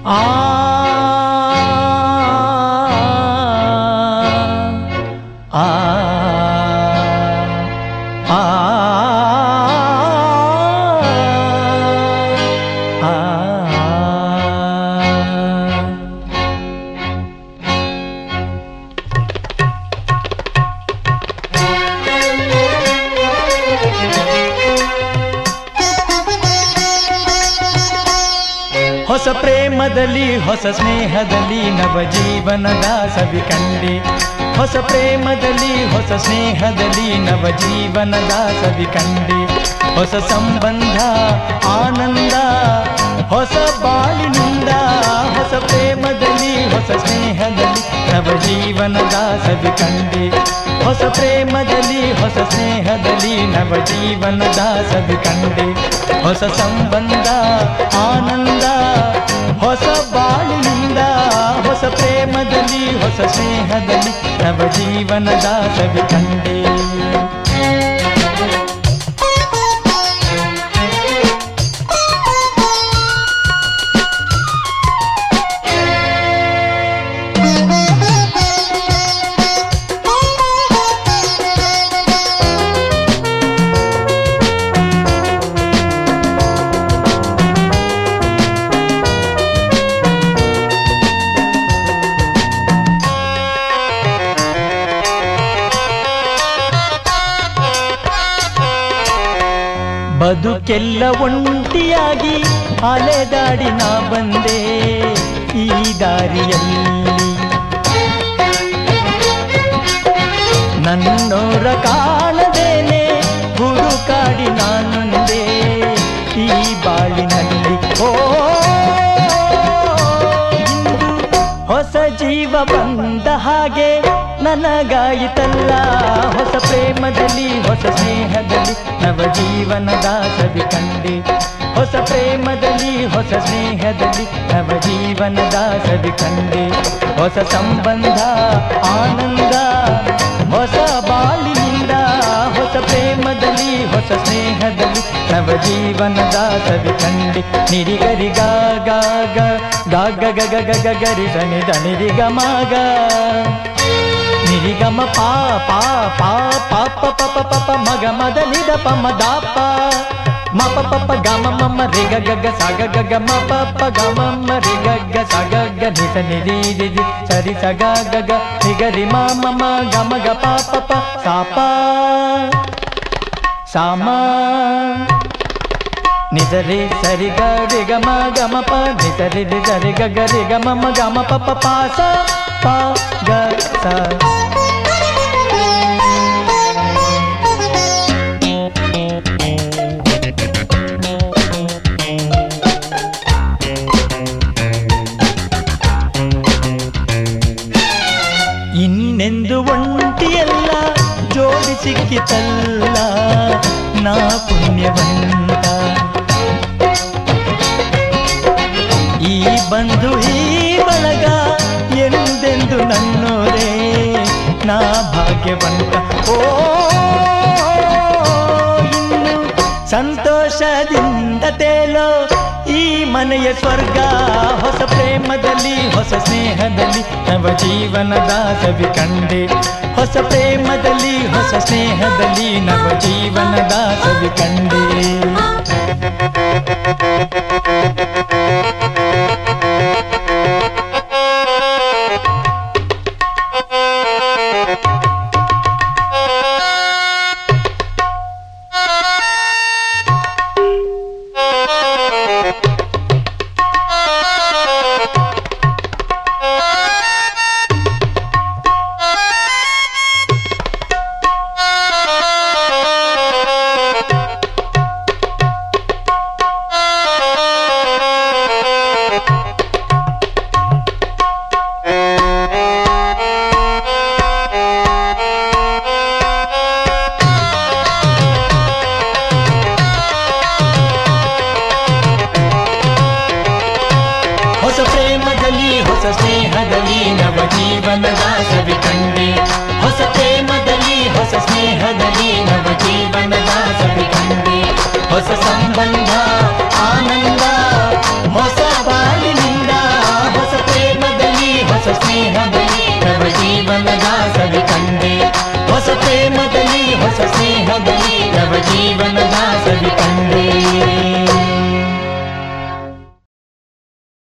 ಆ ಆ ಆ ಆ ಹೊಸ ಪ್ರೇಮದಲ್ಲಿ ಹೊಸ ಸ್ನೇಹದಲ್ಲಿ ನವ ಜೀವನದ ಸವಿ ಕಂಡೆ ಹೊಸ ಪ್ರೇಮದಲ್ಲಿ ಹೊಸ ಸ್ನೇಹದಲ್ಲಿ ನವ ಜೀವನದ ಸವಿ ಕಂಡೆ ಹೊಸ ಸಂಬಂಧ ಆನಂದ ಹೊಸ ಬಾಳಿನಿಂದ ಹೊಸ ಪ್ರೇಮದಲ್ಲಿ ಹೊಸ ಸ್ನೇಹದಲ್ಲಿ ನವ ಜೀವನದ ಸವಿ ಕಂಡೆ ಹೊಸ ಪ್ರೇಮದಲ್ಲಿ ಹೊಸ ಸ್ನೇಹದಲ್ಲಿ ನವ ಜೀವನದ ಸವಿ ಕಂಡೆ ಹೊಸ ಸಂಬಂಧ ಆನಂದ ಹೊಸ ಬಾಳಿನಿಂದ ಹೊಸ ಪ್ರೇಮದಲ್ಲಿ ಹೊಸ ಸ್ನೇಹದಲ್ಲಿ ನವ ಜೀವನದ ಸವಿ ಕಂಡೆ ಬದುಕೆಲ್ಲ ಒಂಟಿಯಾಗಿ ಅಲೆದಾಡಿ ನಾ ಬಂದೆ ಈ ದಾರಿಯಲ್ಲಿ ನನ್ನೋರ ಕಾಣದೇನೆ ಹುಡುಕಾಡಿ ನಾನೊಂದೇ ಈ ಬಾಳಿನಲ್ಲಿ ಓ ಇಂದು ಹೊಸ ಜೀವ ಬಂದ ಹಾಗೆ ನನಗಾಯಿತಲ್ಲ ಹೊಸ ಪ್ರೇಮದಲ್ಲಿ ಹೊಸ ಸ್ನೇಹದಲ್ಲಿ ನವ ಜೀವನದ ಸವಿ ಕಂಡೆ ಹೊಸ ಪ್ರೇಮದಲ್ಲಿ ಹೊಸ ಸ್ನೇಹದಲ್ಲಿ ನವ ಜೀವನದ ಸವಿ ಕಂಡೆ ಹೊಸ ಸಂಬಂಧ ಆನಂದ ಹೊಸ ಬಾಳಿನಿಂದ ಹೊಸ ಪ್ರೇಮದಲ್ಲಿ ಹೊಸ ಸ್ನೇಹದಲ್ಲಿ ನವ ಜೀವನದ ಸವಿ ಕಂಡೆ ನಿರಿಗರಿ ಗಾಗ ಗಾಗ ಗಗ ಗಗ ಗರಿ ಸನಿ ದನಿರಿ ಗಮಾಗ ನಿರಿಗಮ ಪಾ ಪಾ ಪಾ ಪಾ ಪ ಪ ಪ ಪ ಪ ಮಗ ಮದ ನಿದ ಪ ಮ ದ ಪ ಮ ಪ ಪ ಪ ಗ ಮ ಮ ಮ ರಿ ಗ ಗ ಗ ಸ ಗ ಗ ಗ ಮ ಪ ಪ ಗ ಮ ಮ ರಿ ಗ ಗ ಸ ಗ ಗ ನಿ ಸ ನಿ ರಿ ರಿ ರಿ ಸರಿ ಸ ಗ ಗ ಗ ರಿ ಗ ರಿ ಮ ಮ ಮ ಗ ಮ ಗ ಪ ಪ ಪ ಸ ಪ ಸ ಮ ನಿಸರಿ ಸರಿ ಗ ರಿ ಗ ಮ ಗ ಮ ಪ ನಿಸರಿ ರಿ ಸರಿ ಗ ಗ ರಿ ಗ ಮ ಮ ಗ ಮ ಪ ಪ ಪ ಸ ಪ ಗ ಸ ಇನ್ನೆಂದು ಒಂಟಿಯಲ್ಲ ಜೋಡಿ ಸಿಕ್ಕಿತಲ್ಲ ನಾ ಪುಣ್ಯವಂತ ಈ ಬಂಧು ಈ ಬಳಗ ಎಂದೆಂದು ನನ್ನೋರೇ ನಾ ಭಾಗ್ಯವಂತ ಓ ಇನ್ನು ಸಂತೋಷದಿಂದ ತೇಲೋ ಈ ಮನೆಯ ಸ್ವರ್ಗ ಹೊಸ ಪ್ರೇಮದಲ್ಲಿ ಹೊಸ ಸ್ನೇಹದಲ್ಲಿ ನವ ಜೀವನದ ಸವಿ ಕಂಡೆ ಹೊಸ ಪ್ರೇಮದಲ್ಲಿ ಹೊಸ ಸ್ನೇಹದಲ್ಲಿ ನವ ಜೀವನದ ಸವಿ ಕಂಡೆ ಹೊಸ ಪ್ರೇಮದಲ್ಲಿ ಹೊಸ ಸ್ನೇಹದಲ್ಲಿ ನವ ಜೀವನದ ಸವಿ